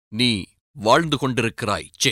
நீ வாழ்ந்து கொண்டிருக்கிறாய் சே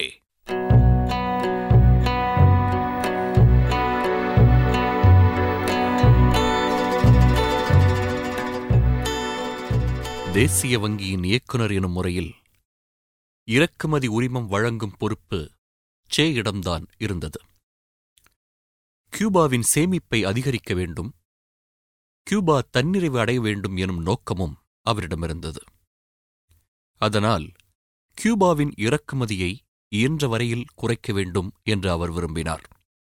தேசிய வங்கியின் இயக்குனர் எனும் முறையில் இறக்குமதி உரிமம் வழங்கும் பொறுப்பு சே இடம்தான் இருந்தது கியூபாவின் சேமிப்பை அதிகரிக்க வேண்டும் கியூபா தன்னிறைவு அடைய வேண்டும் எனும் நோக்கமும் அவரிடமிருந்தது அதனால் கியூபாவின் இறக்குமதியை இயன்ற வரையில் குறைக்க வேண்டும் என்று அவர் விரும்பினார்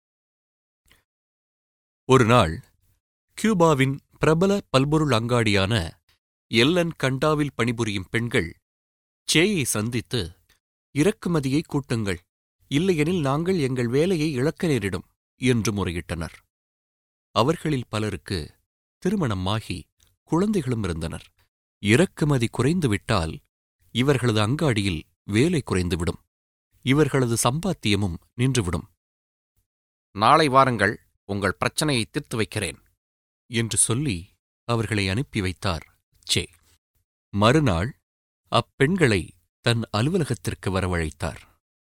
ஒரு நாள் கியூபாவின் பிரபல பல்பொருள் அங்காடியான எல்லன் கண்டாவில் பணிபுரியும் பெண்கள் சேயை சந்தித்து இறக்குமதியை கூட்டுங்கள் இல்லையெனில் நாங்கள் எங்கள் வேலையை இழக்க நேரிடும் என்று முறையிட்டனர் அவர்களில் பலருக்கு திருமணமாகி குழந்தைகளும் இருந்தனர் இறக்குமதி குறைந்துவிட்டால் இவர்களது அங்காடியில் வேலை குறைந்துவிடும் இவர்களது சம்பாத்தியமும் நின்றுவிடும் நாளை வாருங்கள் உங்கள் பிரச்சனையை தீர்த்து வைக்கிறேன் என்று சொல்லி அவர்களை அனுப்பி வைத்தார் சே மறுநாள் அப்பெண்களை தன் அலுவலகத்திற்கு வரவழைத்தார்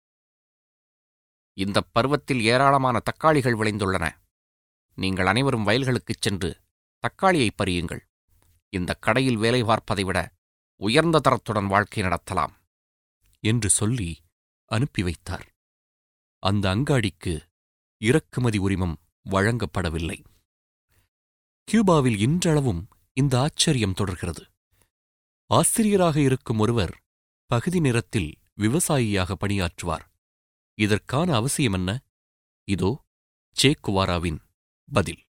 இந்தப் பருவத்தில் ஏராளமான தக்காளிகள் விளைந்துள்ளன நீங்கள் அனைவரும் வயல்களுக்குச் சென்று தக்காளியை பறியுங்கள் இந்த கடையில் வேலை பார்ப்பதை விட உயர்ந்த தரத்துடன் வாழ்க்கை நடத்தலாம் என்று சொல்லி அனுப்பி வைத்தார் அந்த அங்காடிக்கு இறக்குமதி உரிமம் வழங்கப்படவில்லை கியூபாவில் இன்றளவும் இந்த ஆச்சரியம் தொடர்கிறது ஆசிரியராக இருக்கும் ஒருவர் பகுதி நேரத்தில் விவசாயியாக பணியாற்றுவார் இதற்கான அவசியம் என்ன இதோ சேக்குவாராவின் பதில்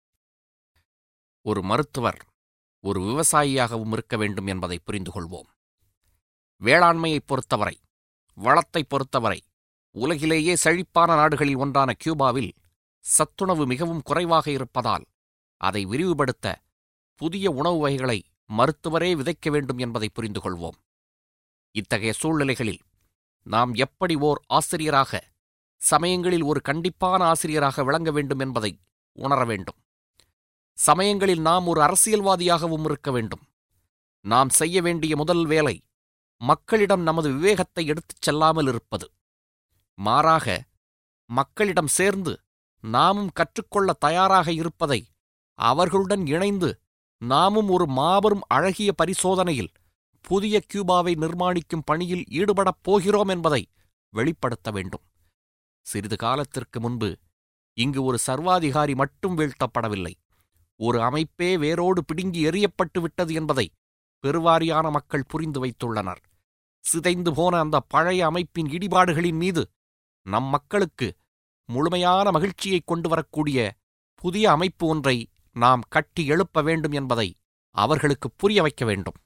ஒரு மருத்துவர் ஒரு விவசாயியாகவும் இருக்க வேண்டும் என்பதை புரிந்து கொள்வோம் வேளாண்மையைப் பொறுத்தவரை வளத்தைப் பொறுத்தவரை உலகிலேயே செழிப்பான நாடுகளில் ஒன்றான கியூபாவில் சத்துணவு மிகவும் குறைவாக இருப்பதால் அதை விரிவுபடுத்த புதிய உணவு வகைகளை மருத்துவரே விதைக்க வேண்டும் என்பதை புரிந்து கொள்வோம் இத்தகைய சூழ்நிலைகளில் நாம் எப்படி ஓர் ஆசிரியராக சமயங்களில் ஒரு கண்டிப்பான ஆசிரியராக விளங்க வேண்டும் என்பதை உணர வேண்டும் சமயங்களில் நாம் ஒரு அரசியல்வாதியாகவும் இருக்க வேண்டும் நாம் செய்ய வேண்டிய முதல் வேலை மக்களிடம் நமது விவேகத்தை எடுத்துச் செல்லாமல் இருப்பது மாறாக மக்களிடம் சேர்ந்து நாமும் கற்றுக்கொள்ள தயாராக இருப்பதை அவர்களுடன் இணைந்து நாமும் ஒரு மாபெரும் அழகிய பரிசோதனையில் புதிய கியூபாவை நிர்மாணிக்கும் பணியில் ஈடுபடப் போகிறோம் என்பதை வெளிப்படுத்த வேண்டும் சிறிது காலத்திற்கு முன்பு இங்கு ஒரு சர்வாதிகாரி மட்டும் வீழ்த்தப்படவில்லை ஒரு அமைப்பே வேரோடு பிடுங்கி எறியப்பட்டு விட்டது என்பதை பெருவாரியான மக்கள் புரிந்து வைத்துள்ளனர் சிதைந்து போன அந்த பழைய அமைப்பின் இடிபாடுகளின் மீது நம் மக்களுக்கு முழுமையான மகிழ்ச்சியைக் கொண்டு வரக்கூடிய புதிய அமைப்பு ஒன்றை நாம் கட்டி எழுப்ப வேண்டும் என்பதை அவர்களுக்கு புரிய வைக்க வேண்டும்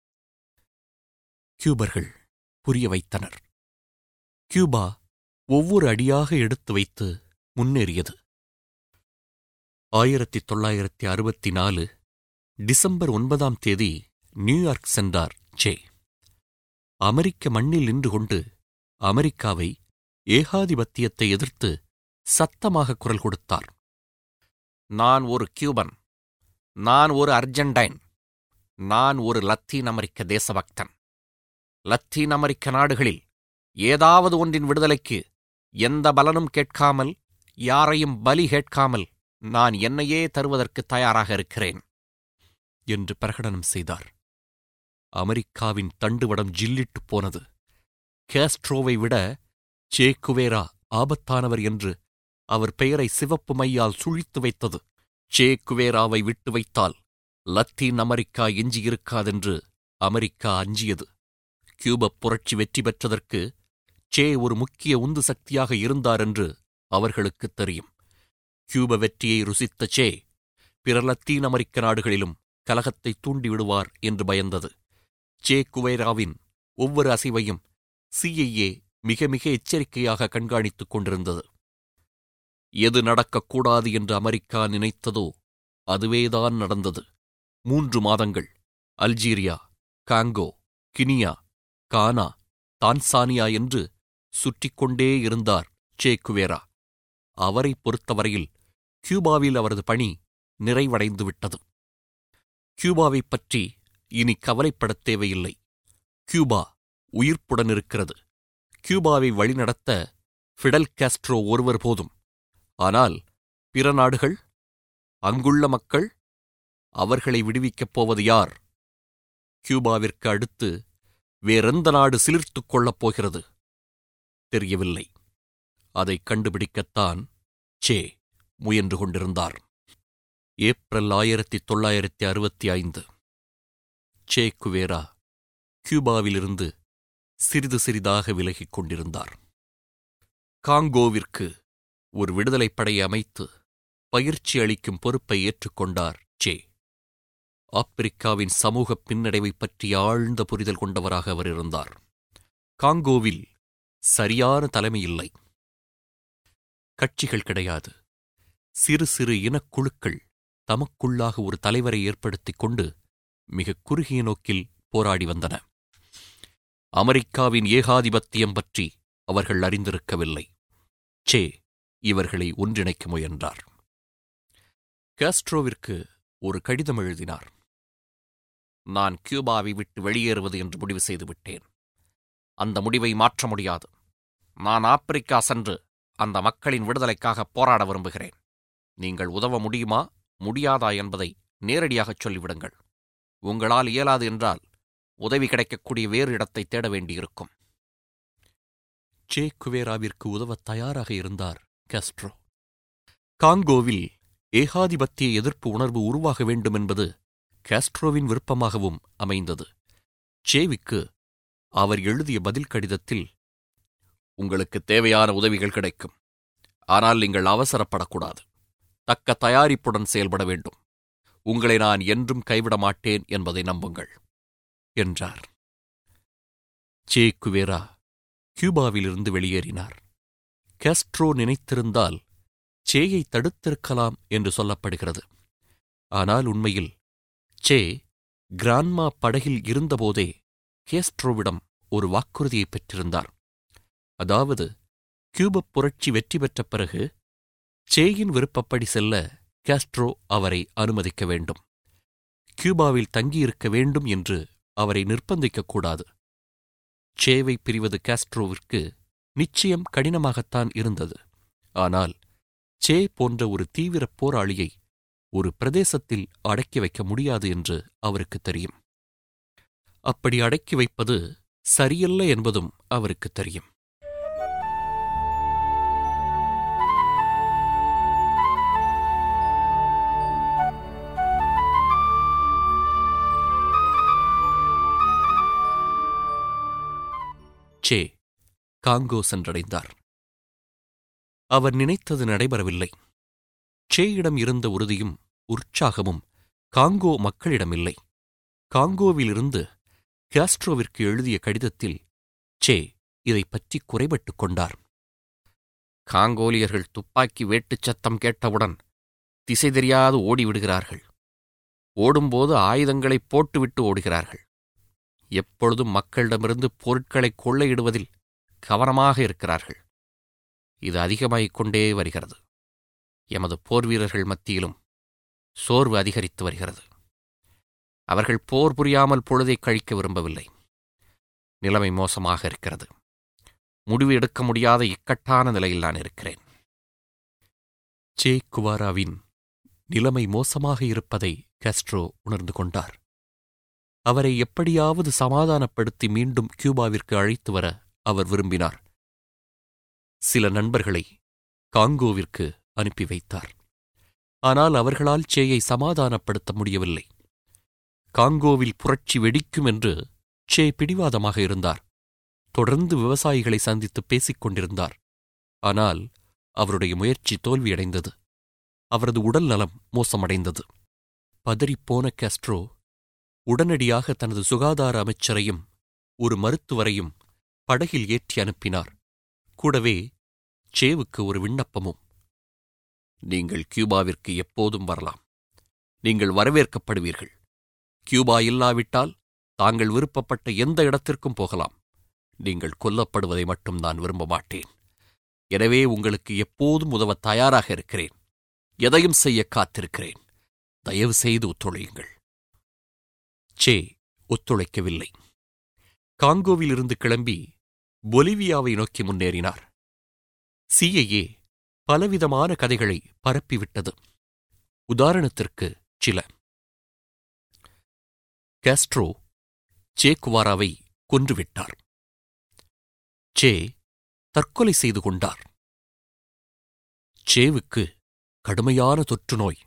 கியூபர்கள் புரிய வைத்தனர் கியூபா ஒவ்வொரு அடியாக எடுத்து வைத்து முன்னேறியது ஆயிரத்தி தொள்ளாயிரத்தி அறுபத்தி நாலு டிசம்பர் ஒன்பதாம் தேதி நியூயார்க் சென்றார் சே அமெரிக்க மண்ணில் நின்று கொண்டு அமெரிக்காவை ஏகாதிபத்தியத்தை எதிர்த்து சத்தமாக குரல் கொடுத்தார் நான் ஒரு கியூபன் நான் ஒரு அர்ஜென்டைன் நான் ஒரு லத்தீன் அமெரிக்க தேசபக்தன் லத்தீன் அமெரிக்க நாடுகளில் ஏதாவது ஒன்றின் விடுதலைக்கு எந்த பலனும் கேட்காமல் யாரையும் பலி கேட்காமல் நான் என்னையே தருவதற்கு தயாராக இருக்கிறேன் என்று பிரகடனம் செய்தார் அமெரிக்காவின் தண்டுவடம் ஜில்லிட்டுப் போனது கேஸ்ட்ரோவை விட சே குவேரா ஆபத்தானவர் என்று அவர் பெயரை சிவப்பு மையால் சுழித்து வைத்தது சே குவேராவை விட்டு வைத்தால் லத்தீன் அமெரிக்கா எஞ்சியிருக்காதென்று அமெரிக்கா அஞ்சியது கியூபப் புரட்சி வெற்றி பெற்றதற்கு சே ஒரு முக்கிய உந்து சக்தியாக இருந்தார் என்று அவர்களுக்குத் தெரியும் கியூப வெற்றியை ருசித்த சே பிற லத்தீன் அமெரிக்க நாடுகளிலும் கலகத்தை தூண்டிவிடுவார் என்று பயந்தது சே குவேராவின் ஒவ்வொரு அசைவையும் சிஐஏ மிக மிக எச்சரிக்கையாக கண்காணித்துக் கொண்டிருந்தது எது நடக்கக்கூடாது என்று அமெரிக்கா நினைத்ததோ அதுவேதான் நடந்தது மூன்று மாதங்கள் Algeria Congo Guinea Ghana Tanzania என்று சுற்றிக் கொண்டே இருந்தார் சே குவேரா அவரைப் பொறுத்தவரையில் கியூபாவில் அவரது பணி நிறைவடைந்து விட்டது கியூபாவைப் பற்றி இனி கவலைப்படத் தேவையில்லை கியூபா உயிர்ப்புடன் இருக்கிறது கியூபாவை வழிநடத்த ஃபிடல் காஸ்ட்ரோ ஒருவர் போதும் ஆனால் பிற நாடுகள் அங்குள்ள மக்கள் அவர்களை விடுவிக்கப் போவது யார் கியூபாவிற்கு அடுத்து வேறெந்த நாடு சிலிர்த்துக் கொள்ளப் போகிறது தெரியவில்லை அதைக் கண்டுபிடிக்கத்தான் சே முயன்று கொண்டிருந்தார் ஏப்ரல் ஆயிரத்தி தொள்ளாயிரத்தி அறுபத்தி ஐந்து சே குவேரா கியூபாவிலிருந்து சிறிது சிறிதாக விலகிக் கொண்டிருந்தார் காங்கோவிற்கு ஒரு விடுதலைப் படை அமைத்து பயிற்சி அளிக்கும் பொறுப்பை ஏற்றுக்கொண்டார் சே ஆப்பிரிக்காவின் சமூக பின்னடைவைப் பற்றி ஆழ்ந்த புரிதல் கொண்டவராக அவர் இருந்தார் காங்கோவில் சரியான தலைமை இல்லை கட்சிகள் கிடையாது சிறு சிறு இனக்குழுக்கள் தமக்குள்ளாக ஒரு தலைவரை ஏற்படுத்திக் கொண்டு மிக குறுகிய நோக்கில் போராடி வந்தன அமெரிக்காவின் ஏகாதிபத்தியம் பற்றி அவர்கள் அறிந்திருக்கவில்லை சே இவர்களை ஒன்றிணைக்க முயன்றார் காஸ்ட்ரோவிற்கு ஒரு கடிதம் எழுதினார் நான் கியூபாவை விட்டு வெளியேறுவது என்று முடிவு செய்துவிட்டேன் அந்த முடிவை மாற்ற முடியாது நான் ஆப்பிரிக்கா சென்று அந்த மக்களின் விடுதலைக்காக போராட விரும்புகிறேன் நீங்கள் உதவ முடியுமா முடியாதா என்பதை நேரடியாகச் சொல்லிவிடுங்கள் உங்களால் இயலாது என்றால் உதவி கிடைக்கக்கூடிய வேறு இடத்தை தேட வேண்டியிருக்கும் சே குவேராவிற்கு உதவத் தயாராக இருந்தார் காஸ்ட்ரோ காங்கோவில் ஏகாதிபத்திய எதிர்ப்பு உணர்வு உருவாக வேண்டும் என்பது காஸ்ட்ரோவின் விருப்பமாகவும் அமைந்தது சேவிக்கு அவர் எழுதிய பதில் கடிதத்தில் உங்களுக்கு தேவையான உதவிகள் கிடைக்கும் ஆனால் நீங்கள் அவசரப்படக்கூடாது தக்க தயாரிப்புடன் செயல்பட வேண்டும் உங்களை நான் என்றும் கைவிட மாட்டேன் என்பதை நம்புங்கள் என்றார் சே குவேரா கியூபாவிலிருந்து வெளியேறினார் காஸ்ட்ரோ நினைத்திருந்தால் சேயை தடுத்திருக்கலாம் என்று சொல்லப்படுகிறது ஆனால் உண்மையில் சே கிரான்மா படகில் இருந்தபோதே கேஸ்ட்ரோவிடம் ஒரு வாக்குறுதியை பெற்றிருந்தார் அதாவது கியூபப் புரட்சி வெற்றி பெற்ற பிறகு சேயின் விருப்பப்படி செல்ல காஸ்ட்ரோ அவரை அனுமதிக்க வேண்டும் கியூபாவில் தங்கியிருக்க வேண்டும் என்று அவரை நிர்பந்திக்கக்கூடாது சேவை பிரிவது காஸ்ட்ரோவிற்கு நிச்சயம் கடினமாகத்தான் இருந்தது ஆனால் சே போன்ற ஒரு தீவிர போராளியை ஒரு பிரதேசத்தில் அடக்கி வைக்க முடியாது என்று அவருக்கு தெரியும் அப்படி அடக்கி வைப்பது சரியல்ல என்பதும் அவருக்கு தெரியும் சே காங்கோ சென்றடைந்தார் அவர் நினைத்தது நடைபெறவில்லை சேயிடம் இருந்த உறுதியும் உற்சாகமும் காங்கோ மக்களிடமில்லை காங்கோவிலிருந்து காஸ்ட்ரோவிற்கு எழுதிய கடிதத்தில் சே இதைப் பற்றி குறைபட்டுக் கொண்டார் காங்கோலியர்கள் துப்பாக்கி வேட்டுச் சத்தம் கேட்டவுடன் திசை தெரியாது ஓடிவிடுகிறார்கள் ஓடும்போது ஆயுதங்களை போட்டுவிட்டு ஓடுகிறார்கள் எப்பொழுதும் மக்களிடமிருந்து பொருட்களை கொள்ளையிடுவதில் கவனமாக இருக்கிறார்கள் இது அதிகமாகிக் கொண்டே வருகிறது எமது போர் வீரர்கள் மத்தியிலும் சோர்வு அதிகரித்து வருகிறது அவர்கள் போர் புரியாமல் பொழுதை கழிக்க விரும்பவில்லை நிலைமை மோசமாக இருக்கிறது முடிவு எடுக்க முடியாத இக்கட்டான நிலையில் நான் இருக்கிறேன் சே குவாராவின் நிலைமை மோசமாக இருப்பதை காஸ்ட்ரோ உணர்ந்து கொண்டார் அவரை எப்படியாவது சமாதானப்படுத்தி மீண்டும் கியூபாவிற்கு அழைத்து வர அவர் விரும்பினார் சில நண்பர்களை காங்கோவிற்கு அனுப்பி வைத்தார் ஆனால் அவர்களால் சேயை சமாதானப்படுத்த முடியவில்லை காங்கோவில் புரட்சி வெடிக்கும் என்று சே பிடிவாதமாக இருந்தார் தொடர்ந்து விவசாயிகளை சந்தித்து பேசிக் கொண்டிருந்தார் ஆனால் அவருடைய முயற்சி தோல்வியடைந்தது அவரது உடல் நலம் மோசமடைந்தது பதறிப்போன காஸ்ட்ரோ உடனடியாக தனது சுகாதார அமைச்சரையும் ஒரு மருத்துவரையும் படகில் ஏற்றி அனுப்பினார் கூடவே சேவுக்கு ஒரு விண்ணப்பமும் நீங்கள் கியூபாவிற்கு எப்போதும் வரலாம் நீங்கள் வரவேற்கப்படுவீர்கள் கியூபா இல்லாவிட்டால் தாங்கள் விருப்பப்பட்ட எந்த இடத்திற்கும் போகலாம் நீங்கள் கொல்லப்படுவதை மட்டும் நான் விரும்ப மாட்டேன் எனவே உங்களுக்கு எப்போதும் உதவ தயாராக இருக்கிறேன் எதையும் செய்ய காத்திருக்கிறேன் தயவு செய்து ஒத்துழையுங்கள் சே ஒத்துழைக்கவில்லை காங்கோவிலிருந்து கிளம்பி பொலிவியாவை நோக்கி முன்னேறினார் சிஐஏ பலவிதமான கதைகளை பரப்பிவிட்டது உதாரணத்திற்கு சில காஸ்ட்ரோ சே குவாராவை கொன்றுவிட்டார் சே தற்கொலை செய்து கொண்டார் சேவுக்கு கடுமையான தொற்று நோய்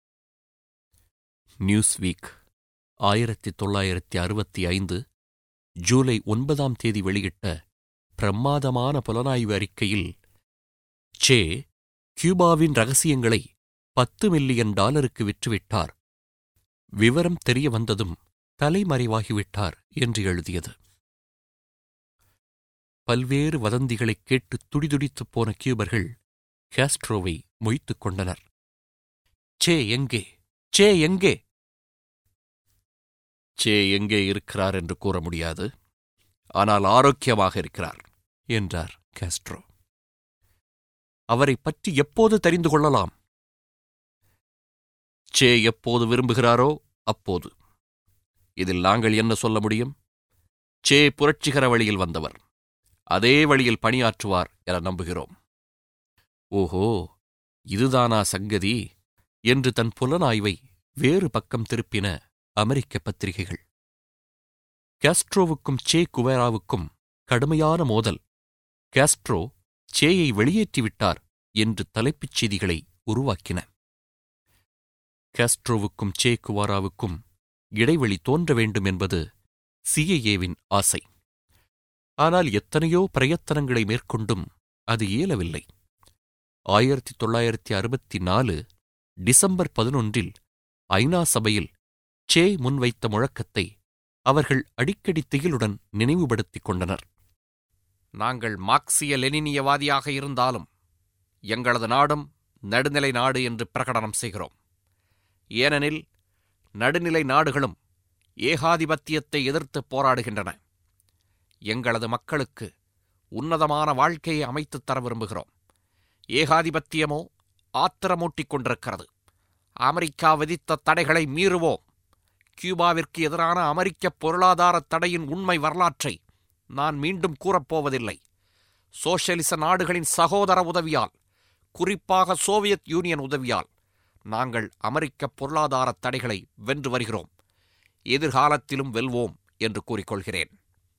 நியூஸ் வீக் ஆயிரத்தி தொள்ளாயிரத்தி அறுபத்தி ஐந்து ஜூலை ஒன்பதாம் தேதி வெளியிட்ட பிரமாதமான புலனாய்வு அறிக்கையில் சே கியூபாவின் ரகசியங்களை பத்து மில்லியன் டாலருக்கு விற்றுவிட்டார் விவரம் தெரிய வந்ததும் தலைமறைவாகிவிட்டார் என்று எழுதியது பல்வேறு வதந்திகளைக் கேட்டு துடிதுடித்துப் போன கியூபர்கள் காஸ்ட்ரோவை மொய்த்துக் கொண்டனர் சே எங்கே சே எங்கே சே எங்கே இருக்கிறார் என்று கூற முடியாது ஆனால் ஆரோக்கியமாக இருக்கிறார் என்றார் காஸ்ட்ரோ அவரைப் பற்றி எப்போது தெரிந்து கொள்ளலாம் சே எப்போது விரும்புகிறாரோ அப்போது இதில் நாங்கள் என்ன சொல்ல முடியும் சே புரட்சிகர வழியில் வந்தவர் அதே வழியில் பணியாற்றுவார் என நம்புகிறோம் ஓஹோ இதுதானா சங்கதி என்று தன் புலனாய்வை வேறு பக்கம் திருப்பின அமெரிக்க பத்திரிகைகள் காஸ்ட்ரோவுக்கும் சே குவேராவுக்கும் கடுமையான மோதல் காஸ்ட்ரோ சேயை வெளியேற்றிவிட்டார் என்று தலைப்புச் செய்திகளை உருவாக்கின காஸ்ட்ரோவுக்கும் சே குவாராவுக்கும் இடைவெளி தோன்ற வேண்டும் என்பது சிஐஏவின் ஆசை ஆனால் எத்தனையோ பிரயத்தனங்களை மேற்கொண்டும் அது இயலவில்லை ஆயிரத்தி தொள்ளாயிரத்தி அறுபத்தி நாலு டிசம்பர் பதினொன்றில் ஐநா சபையில் சே முன்வைத்த முழக்கத்தை அவர்கள் அடிக்கடி திகிலுடன் நினைவுபடுத்திக் கொண்டனர் நாங்கள் மார்க்சிய லெனினியவாதியாக இருந்தாலும் எங்களது நாடும் நடுநிலை நாடு என்று பிரகடனம் செய்கிறோம் ஏனெனில் நடுநிலை நாடுகளும் ஏகாதிபத்தியத்தை எதிர்த்து போராடுகின்றன எங்களது மக்களுக்கு உன்னதமான வாழ்க்கையை அமைத்துத் தர விரும்புகிறோம் ஏகாதிபத்தியமோ ஆத்திரமூட்டிக் கொண்டிருக்கிறது அமெரிக்கா விதித்த தடைகளை மீறுவோம் கியூபாவிற்கு எதிரான அமெரிக்க பொருளாதார தடையின் உண்மை வரலாற்றை நான் மீண்டும் கூறப்போவதில்லை சோஷலிச நாடுகளின் சகோதர உதவியால் குறிப்பாக சோவியத் யூனியன் உதவியால் நாங்கள் அமெரிக்க பொருளாதார தடைகளை வென்று வருகிறோம் எதிர்காலத்திலும் வெல்வோம் என்று கூறிக்கொள்கிறேன்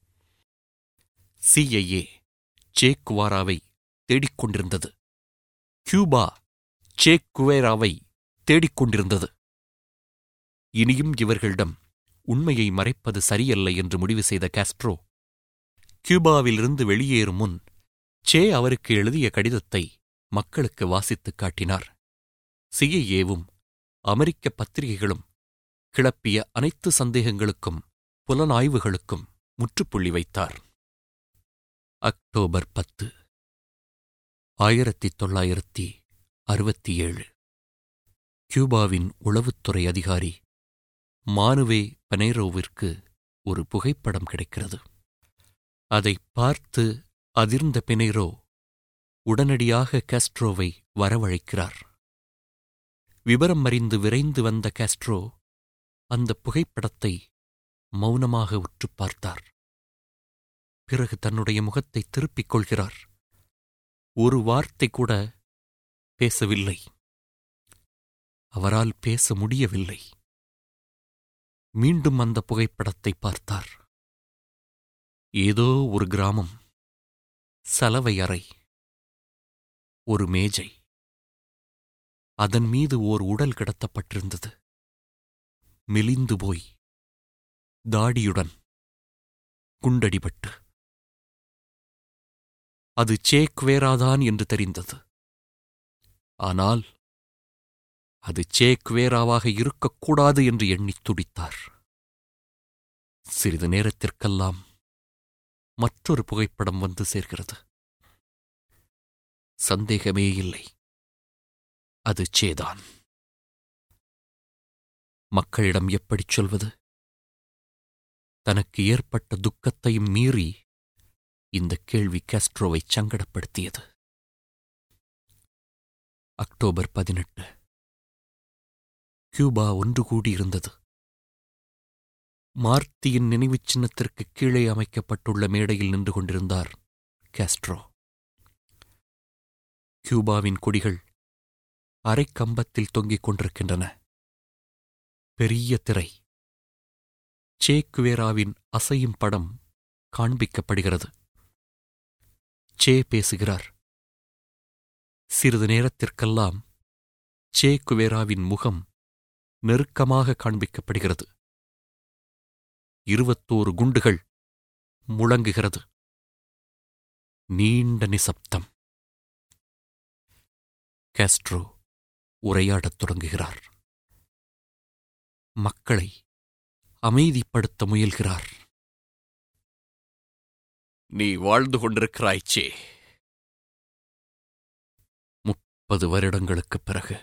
சிஐஏ சே குவாராவை தேடிக் கொண்டிருந்தது கியூபா சே குவேராவை தேடிக் கொண்டிருந்தது இனியும் இவர்களிடம் உண்மையை மறைப்பது சரியல்ல என்று முடிவு செய்த காஸ்ட்ரோ கியூபாவிலிருந்து வெளியேறும் முன் சே அவருக்கு எழுதிய கடிதத்தை மக்களுக்கு வாசித்துக் காட்டினார் சிஐஏவும் அமெரிக்க பத்திரிகைகளும் கிளப்பிய அனைத்து சந்தேகங்களுக்கும் புலனாய்வுகளுக்கும் முற்றுப்புள்ளி வைத்தார் அக்டோபர் பத்து ஆயிரத்தி தொள்ளாயிரத்தி அறுபத்தி ஏழு கியூபாவின் உளவுத்துறை அதிகாரி மானுவே பனேரோவிற்கு ஒரு புகைப்படம் கிடைக்கிறது அதை பார்த்து அதிர்ந்த பினேரோ உடனடியாக காஸ்ட்ரோவை வரவழைக்கிறார் விபரம் அறிந்து விரைந்து வந்த காஸ்ட்ரோ அந்த புகைப்படத்தை மௌனமாக உற்றுப் பார்த்தார் பிறகு தன்னுடைய முகத்தை திருப்பிக் கொள்கிறார் ஒரு வார்த்தை கூட பேசவில்லை அவரால் பேச முடியவில்லை மீண்டும் அந்த புகைப்படத்தை பார்த்தார் ஏதோ ஒரு கிராமம் சலவை அறை ஒரு மேஜை அதன் மீது ஓர் உடல் கிடத்தப்பட்டிருந்தது மெலிந்து போய் தாடியுடன் குண்டடிபட்டு அது சேக்வேராதான் என்று தெரிந்தது ஆனால் அது சேக்வேராவாக இருக்கக்கூடாது என்று எண்ணித் துடித்தார் சிறிது நேரத்திற்கெல்லாம் மற்றொரு புகைப்படம் வந்து சேர்கிறது சந்தேகமே இல்லை அது சேதான் மக்களிடம் எப்படிச் சொல்வது தனக்கு ஏற்பட்ட துக்கத்தையும் மீறி இந்த கேள்வி காஸ்ட்ரோவை சங்கடப்படுத்தியது அக்டோபர் பதினெட்டு கியூபா ஒன்று கூடியிருந்தது மார்த்தியின் நினைவுச் சின்னத்திற்கு கீழே அமைக்கப்பட்டுள்ள மேடையில் நின்று கொண்டிருந்தார் காஸ்ட்ரோ கியூபாவின் கொடிகள் அரைக்கம்பத்தில் தொங்கிக் கொண்டிருக்கின்றன பெரிய திரை சே குவேராவின் அசையும் படம் காண்பிக்கப்படுகிறது சே பேசுகிறார் சிறிது நேரத்திற்கெல்லாம் சே குவேராவின் முகம் நெருக்கமாக காண்பிக்கப்படுகிறது இருபத்தோரு குண்டுகள் முழங்குகிறது நீண்ட நிசப்தம் காஸ்ட்ரோ உரையாடத் தொடங்குகிறார் மக்களை அமைதிப்படுத்த முயல்கிறார் நீ வாழ்ந்து கொண்டிருக்கிறாய் சே முப்பது வருடங்களுக்குப் பிறகு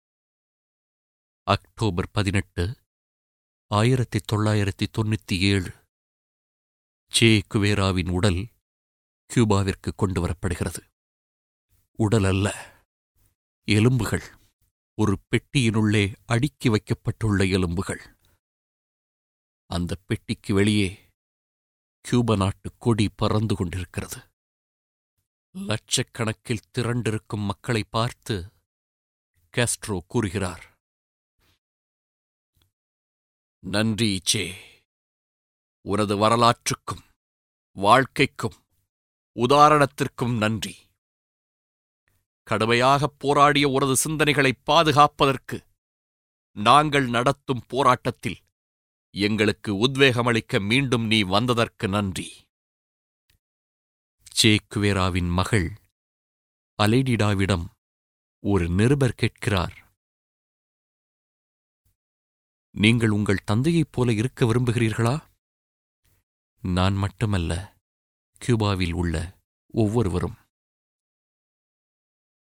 அக்டோபர் பதினெட்டு ஆயிரத்தி தொள்ளாயிரத்தி தொண்ணூத்தி ஏழு சே குவேராவின் உடல் கியூபாவிற்கு கொண்டு வரப்படுகிறது உடல் அல்ல எலும்புகள் ஒரு பெட்டியினுள்ளே அடுக்கி வைக்கப்பட்டுள்ள எலும்புகள் அந்த பெட்டிக்கு வெளியே கியூப நாட்டு கொடி பறந்து கொண்டிருக்கிறது லட்சக்கணக்கில் திரண்டிருக்கும் மக்களை பார்த்து காஸ்ட்ரோ கூறுகிறார் நன்றி சே உனது வரலாற்றுக்கும் வாழ்க்கைக்கும் உதாரணத்திற்கும் நன்றி கடுமையாகப் போராடிய உனது சிந்தனைகளை பாதுகாப்பதற்கு நாங்கள் நடத்தும் போராட்டத்தில் எங்களுக்கு உத்வேகமளிக்க மீண்டும் நீ வந்ததற்கு நன்றி சே குவேராவின் மகள் அலைடிடாவிடம் ஒரு நிருபர் கேட்கிறார் நீங்கள் உங்கள் தந்தையைப் போல இருக்க விரும்புகிறீர்களா நான் மட்டுமல்ல கியூபாவில் உள்ள ஒவ்வொருவரும்